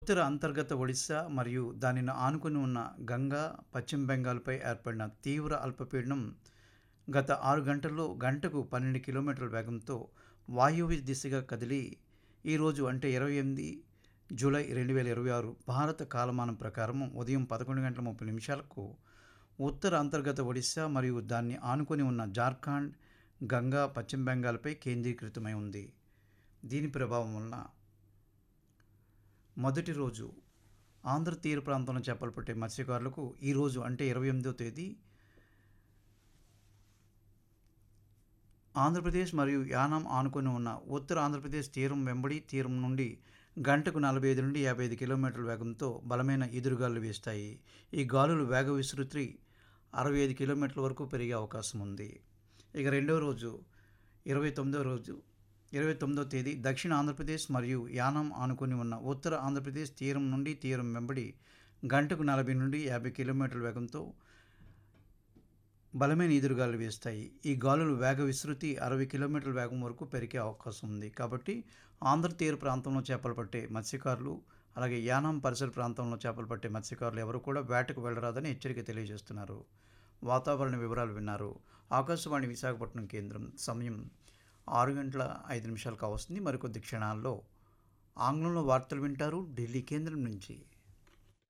ఉత్తర అంతర్గత ఒడిశా మరియు దానిని ఆనుకుని ఉన్న గంగా పశ్చిమ బెంగాల్పై ఏర్పడిన తీవ్ర అల్పపీడనం గత ఆరు గంటల్లో గంటకు పన్నెండు కిలోమీటర్ల వేగంతో వాయువ్య దిశగా కదిలి ఈరోజు అంటే ఇరవై ఎనిమిది జూలై రెండు వేల ఇరవై ఆరు భారత కాలమానం ప్రకారం ఉదయం పదకొండు గంటల ముప్పై నిమిషాలకు ఉత్తర అంతర్గత ఒడిశా మరియు దాన్ని ఆనుకొని ఉన్న జార్ఖండ్ గంగా పశ్చిమ బెంగాల్పై కేంద్రీకృతమై ఉంది దీని ప్రభావం వలన మొదటి రోజు ఆంధ్ర తీర ప్రాంతంలో చేపలు పట్టే మత్స్యకారులకు ఈరోజు అంటే ఇరవై ఎనిమిదో తేదీ ఆంధ్రప్రదేశ్ మరియు యానాం ఆనుకొని ఉన్న ఉత్తర ఆంధ్రప్రదేశ్ తీరం వెంబడి తీరం నుండి గంటకు నలభై ఐదు నుండి యాభై ఐదు కిలోమీటర్ల వేగంతో బలమైన ఎదురుగాలు వీస్తాయి ఈ గాలులు వేగ విస్తృతి అరవై ఐదు కిలోమీటర్ల వరకు పెరిగే అవకాశం ఉంది ఇక రెండవ రోజు ఇరవై తొమ్మిదవ రోజు ఇరవై తొమ్మిదవ తేదీ దక్షిణ ఆంధ్రప్రదేశ్ మరియు యానాం ఆనుకొని ఉన్న ఉత్తర ఆంధ్రప్రదేశ్ తీరం నుండి తీరం వెంబడి గంటకు నలభై నుండి యాభై కిలోమీటర్ల వేగంతో బలమైన ఎదురుగాలు వీస్తాయి ఈ గాలులు వేగ విస్తృతి అరవై కిలోమీటర్ల వేగం వరకు పెరిగే అవకాశం ఉంది కాబట్టి ఆంధ్ర తీర ప్రాంతంలో చేపలు పట్టే మత్స్యకారులు అలాగే యానాం పరిసర ప్రాంతంలో చేపలు పట్టే మత్స్యకారులు ఎవరు కూడా వేటకు వెళ్ళరాదని హెచ్చరిక తెలియజేస్తున్నారు వాతావరణ వివరాలు విన్నారు ఆకాశవాణి విశాఖపట్నం కేంద్రం సమయం ఆరు గంటల ఐదు నిమిషాలు కావస్తుంది మరికొద్ది క్షణాల్లో ఆంగ్లంలో వార్తలు వింటారు ఢిల్లీ కేంద్రం నుంచి